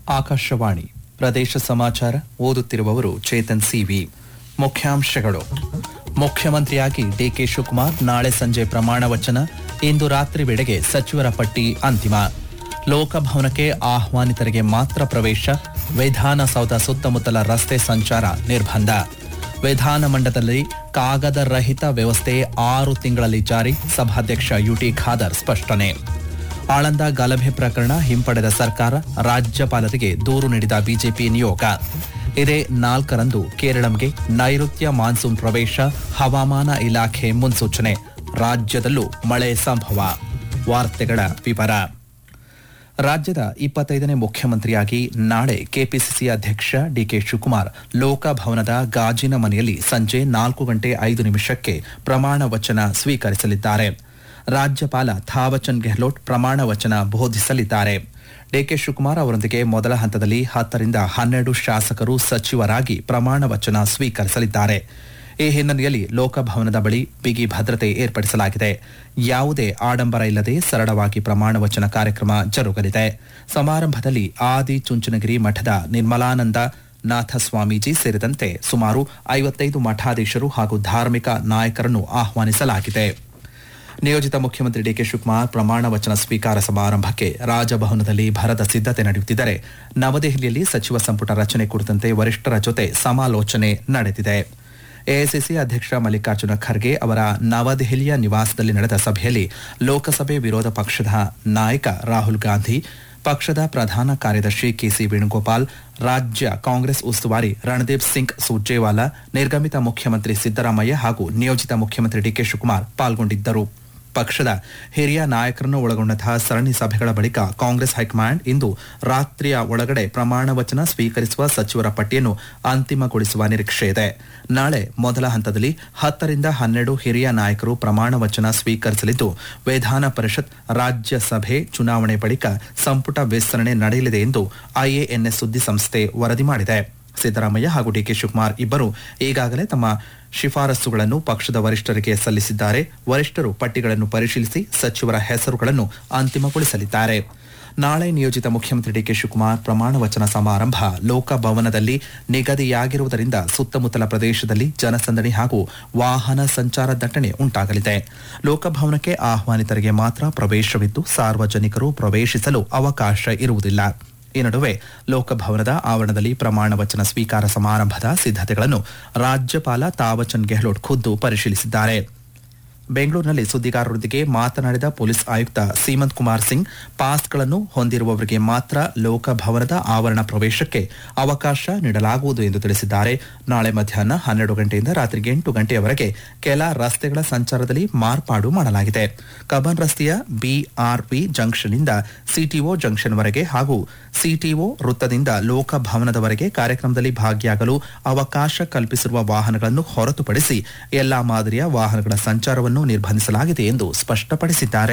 ಆಕಾಶವಾಣಿ ಪ್ರದೇಶ ಸಮಾಚಾರ ಓದುತ್ತಿರುವವರು ಚೇತನ್ ಸಿವಿ ಮುಖ್ಯಾಂಶಗಳು ಮುಖ್ಯಮಂತ್ರಿಯಾಗಿ ಡಿಕೆ ಶಿವಕುಮಾರ್ ನಾಳೆ ಸಂಜೆ ಪ್ರಮಾಣ ವಚನ ಇಂದು ರಾತ್ರಿ ವೇಳೆಗೆ ಸಚಿವರ ಪಟ್ಟಿ ಅಂತಿಮ ಲೋಕಭವನಕ್ಕೆ ಆಹ್ವಾನಿತರಿಗೆ ಮಾತ್ರ ಪ್ರವೇಶ ವಿಧಾನಸೌಧ ಸುತ್ತಮುತ್ತಲ ರಸ್ತೆ ಸಂಚಾರ ನಿರ್ಬಂಧ ವಿಧಾನಮಂಡಲದಲ್ಲಿ ಕಾಗದ ರಹಿತ ವ್ಯವಸ್ಥೆ ಆರು ತಿಂಗಳಲ್ಲಿ ಜಾರಿ ಸಭಾಧ್ಯಕ್ಷ ಯುಟಿ ಖಾದರ್ ಸ್ಪಷ್ಟನೆ ಆಳಂದ ಗಲಭೆ ಪ್ರಕರಣ ಹಿಂಪಡೆದ ಸರ್ಕಾರ ರಾಜ್ಯಪಾಲರಿಗೆ ದೂರು ನೀಡಿದ ಬಿಜೆಪಿ ನಿಯೋಗ ಇದೇ ನಾಲ್ಕರಂದು ಕೇರಳಂಗೆ ನೈಋತ್ಯ ಮಾನ್ಸೂನ್ ಪ್ರವೇಶ ಹವಾಮಾನ ಇಲಾಖೆ ಮುನ್ಸೂಚನೆ ರಾಜ್ಯದಲ್ಲೂ ಮಳೆ ಸಂಭವ ವಾರ್ತೆಗಳ ವಿವರ ರಾಜ್ಯದ ಇಪ್ಪತ್ತೈದನೇ ಮುಖ್ಯಮಂತ್ರಿಯಾಗಿ ನಾಳೆ ಕೆಪಿಸಿಸಿ ಅಧ್ಯಕ್ಷ ಡಿಕೆ ಶಿವಕುಮಾರ್ ಲೋಕಭವನದ ಗಾಜಿನ ಮನೆಯಲ್ಲಿ ಸಂಜೆ ನಾಲ್ಕು ಗಂಟೆ ಐದು ನಿಮಿಷಕ್ಕೆ ಪ್ರಮಾಣ ವಚನ ಸ್ವೀಕರಿಸಲಿದ್ದಾರೆ ರಾಜ್ಯಪಾಲ ಥಾವಚಂದ್ ಗೆಹ್ಲೋಟ್ ಪ್ರಮಾಣ ವಚನ ಬೋಧಿಸಲಿದ್ದಾರೆ ಡಿಕೆ ಶಿವಕುಮಾರ್ ಅವರೊಂದಿಗೆ ಮೊದಲ ಹಂತದಲ್ಲಿ ಹತ್ತರಿಂದ ಹನ್ನೆರಡು ಶಾಸಕರು ಸಚಿವರಾಗಿ ಪ್ರಮಾಣ ವಚನ ಸ್ವೀಕರಿಸಲಿದ್ದಾರೆ ಈ ಹಿನ್ನೆಲೆಯಲ್ಲಿ ಲೋಕಭವನದ ಬಳಿ ಬಿಗಿ ಭದ್ರತೆ ಏರ್ಪಡಿಸಲಾಗಿದೆ ಯಾವುದೇ ಆಡಂಬರ ಇಲ್ಲದೆ ಸರಳವಾಗಿ ಪ್ರಮಾಣ ವಚನ ಕಾರ್ಯಕ್ರಮ ಜರುಗಲಿದೆ ಸಮಾರಂಭದಲ್ಲಿ ಆದಿ ಚುಂಚನಗಿರಿ ಮಠದ ನಿರ್ಮಲಾನಂದ ನಾಥ ಸ್ವಾಮೀಜಿ ಸೇರಿದಂತೆ ಸುಮಾರು ಐವತ್ತೈದು ಮಠಾಧೀಶರು ಹಾಗೂ ಧಾರ್ಮಿಕ ನಾಯಕರನ್ನು ಆಹ್ವಾನಿಸಲಾಗಿದೆ ನಿಯೋಜಿತ ಮುಖ್ಯಮಂತ್ರಿ ಡಿಕೆ ಶಿವಕುಮಾರ್ ಪ್ರಮಾಣ ವಚನ ಸ್ವೀಕಾರ ಸಮಾರಂಭಕ್ಕೆ ರಾಜಭವನದಲ್ಲಿ ಭರದ ಸಿದ್ಧತೆ ನಡೆಯುತ್ತಿದ್ದರೆ ನವದೆಹಲಿಯಲ್ಲಿ ಸಚಿವ ಸಂಪುಟ ರಚನೆ ಕುರಿತಂತೆ ವರಿಷ್ಠರ ಜೊತೆ ಸಮಾಲೋಚನೆ ನಡೆದಿದೆ ಎಐಸಿಸಿ ಅಧ್ಯಕ್ಷ ಮಲ್ಲಿಕಾರ್ಜುನ ಖರ್ಗೆ ಅವರ ನವದೆಹಲಿಯ ನಿವಾಸದಲ್ಲಿ ನಡೆದ ಸಭೆಯಲ್ಲಿ ಲೋಕಸಭೆ ವಿರೋಧ ಪಕ್ಷದ ನಾಯಕ ರಾಹುಲ್ ಗಾಂಧಿ ಪಕ್ಷದ ಪ್ರಧಾನ ಕಾರ್ಯದರ್ಶಿ ಕೆಸಿ ವೇಣುಗೋಪಾಲ್ ರಾಜ್ಯ ಕಾಂಗ್ರೆಸ್ ಉಸ್ತುವಾರಿ ರಣದೀಪ್ ಸಿಂಗ್ ಸುರ್ಜೇವಾಲಾ ನಿರ್ಗಮಿತ ಮುಖ್ಯಮಂತ್ರಿ ಸಿದ್ದರಾಮಯ್ಯ ಹಾಗೂ ನಿಯೋಜಿತ ಮುಖ್ಯಮಂತ್ರಿ ಡಿಕೆ ಶಿವಕುಮಾರ್ ಪಾಲ್ಗೊಂಡಿದ್ದರು ಪಕ್ಷದ ಹಿರಿಯ ನಾಯಕರನ್ನು ಒಳಗೊಂಡಂತಹ ಸರಣಿ ಸಭೆಗಳ ಬಳಿಕ ಕಾಂಗ್ರೆಸ್ ಹೈಕಮಾಂಡ್ ಇಂದು ರಾತ್ರಿಯ ಒಳಗಡೆ ಪ್ರಮಾಣ ವಚನ ಸ್ವೀಕರಿಸುವ ಸಚಿವರ ಪಟ್ಟಿಯನ್ನು ಅಂತಿಮಗೊಳಿಸುವ ನಿರೀಕ್ಷೆ ಇದೆ ನಾಳೆ ಮೊದಲ ಹಂತದಲ್ಲಿ ಹತ್ತರಿಂದ ಹನ್ನೆರಡು ಹಿರಿಯ ನಾಯಕರು ಪ್ರಮಾಣ ವಚನ ಸ್ವೀಕರಿಸಲಿದ್ದು ವಿಧಾನ ಪರಿಷತ್ ರಾಜ್ಯಸಭೆ ಚುನಾವಣೆ ಬಳಿಕ ಸಂಪುಟ ವಿಸ್ತರಣೆ ನಡೆಯಲಿದೆ ಎಂದು ಐಎಎನ್ಎಸ್ ಸುದ್ದಿ ಸಂಸ್ಥೆ ವರದಿ ಮಾಡಿದೆ ಸಿದ್ದರಾಮಯ್ಯ ಹಾಗೂ ಡಿಕೆ ಶಿವಕುಮಾರ್ ಇಬ್ಬರು ಈಗಾಗಲೇ ತಮ್ಮ ಶಿಫಾರಸುಗಳನ್ನು ಪಕ್ಷದ ವರಿಷ್ಠರಿಗೆ ಸಲ್ಲಿಸಿದ್ದಾರೆ ವರಿಷ್ಠರು ಪಟ್ಟಿಗಳನ್ನು ಪರಿಶೀಲಿಸಿ ಸಚಿವರ ಹೆಸರುಗಳನ್ನು ಅಂತಿಮಗೊಳಿಸಲಿದ್ದಾರೆ ನಾಳೆ ನಿಯೋಜಿತ ಮುಖ್ಯಮಂತ್ರಿ ಡಿಕೆ ಶಿವಕುಮಾರ್ ಪ್ರಮಾಣ ವಚನ ಸಮಾರಂಭ ಲೋಕಭವನದಲ್ಲಿ ನಿಗದಿಯಾಗಿರುವುದರಿಂದ ಸುತ್ತಮುತ್ತಲ ಪ್ರದೇಶದಲ್ಲಿ ಜನಸಂದಣಿ ಹಾಗೂ ವಾಹನ ಸಂಚಾರ ದಟ್ಟಣೆ ಉಂಟಾಗಲಿದೆ ಲೋಕಭವನಕ್ಕೆ ಆಹ್ವಾನಿತರಿಗೆ ಮಾತ್ರ ಪ್ರವೇಶವಿದ್ದು ಸಾರ್ವಜನಿಕರು ಪ್ರವೇಶಿಸಲು ಅವಕಾಶ ಇರುವುದಿಲ್ಲ ಈ ನಡುವೆ ಲೋಕಭವನದ ಆವರಣದಲ್ಲಿ ಪ್ರಮಾಣ ವಚನ ಸ್ವೀಕಾರ ಸಮಾರಂಭದ ಸಿದ್ಧತೆಗಳನ್ನು ರಾಜ್ಯಪಾಲ ತಾವಚಂದ್ ಗೆಹ್ಲೋಟ್ ಖುದ್ದು ಪರಿಶೀಲಿಸಿದ್ದಾರೆ ಬೆಂಗಳೂರಿನಲ್ಲಿ ಸುದ್ದಿಗಾರರೊಂದಿಗೆ ಮಾತನಾಡಿದ ಪೊಲೀಸ್ ಆಯುಕ್ತ ಸೀಮಂತ್ ಕುಮಾರ್ ಸಿಂಗ್ ಪಾಸ್ಗಳನ್ನು ಹೊಂದಿರುವವರಿಗೆ ಮಾತ್ರ ಲೋಕಭವನದ ಆವರಣ ಪ್ರವೇಶಕ್ಕೆ ಅವಕಾಶ ನೀಡಲಾಗುವುದು ಎಂದು ತಿಳಿಸಿದ್ದಾರೆ ನಾಳೆ ಮಧ್ಯಾಹ್ನ ಹನ್ನೆರಡು ಗಂಟೆಯಿಂದ ರಾತ್ರಿ ಎಂಟು ಗಂಟೆಯವರೆಗೆ ಕೆಲ ರಸ್ತೆಗಳ ಸಂಚಾರದಲ್ಲಿ ಮಾರ್ಪಾಡು ಮಾಡಲಾಗಿದೆ ಕಬನ್ ರಸ್ತೆಯ ಬಿಆರ್ಪಿ ಜಂಕ್ಷನ್ನಿಂದ ಸಿಟಿಒ ಜಂಕ್ಷನ್ವರೆಗೆ ಹಾಗೂ ಸಿಟಿಒ ವೃತ್ತದಿಂದ ಲೋಕಭವನದವರೆಗೆ ಕಾರ್ಯಕ್ರಮದಲ್ಲಿ ಭಾಗಿಯಾಗಲು ಅವಕಾಶ ಕಲ್ಪಿಸಿರುವ ವಾಹನಗಳನ್ನು ಹೊರತುಪಡಿಸಿ ಎಲ್ಲಾ ಮಾದರಿಯ ವಾಹನಗಳ ಸಂಚಾರವನ್ನು ನಿರ್ಬಂಧಿಸಲಾಗಿದೆ ಎಂದು ಸ್ಪಷ್ಟಪಡಿಸಿದ್ದಾರೆ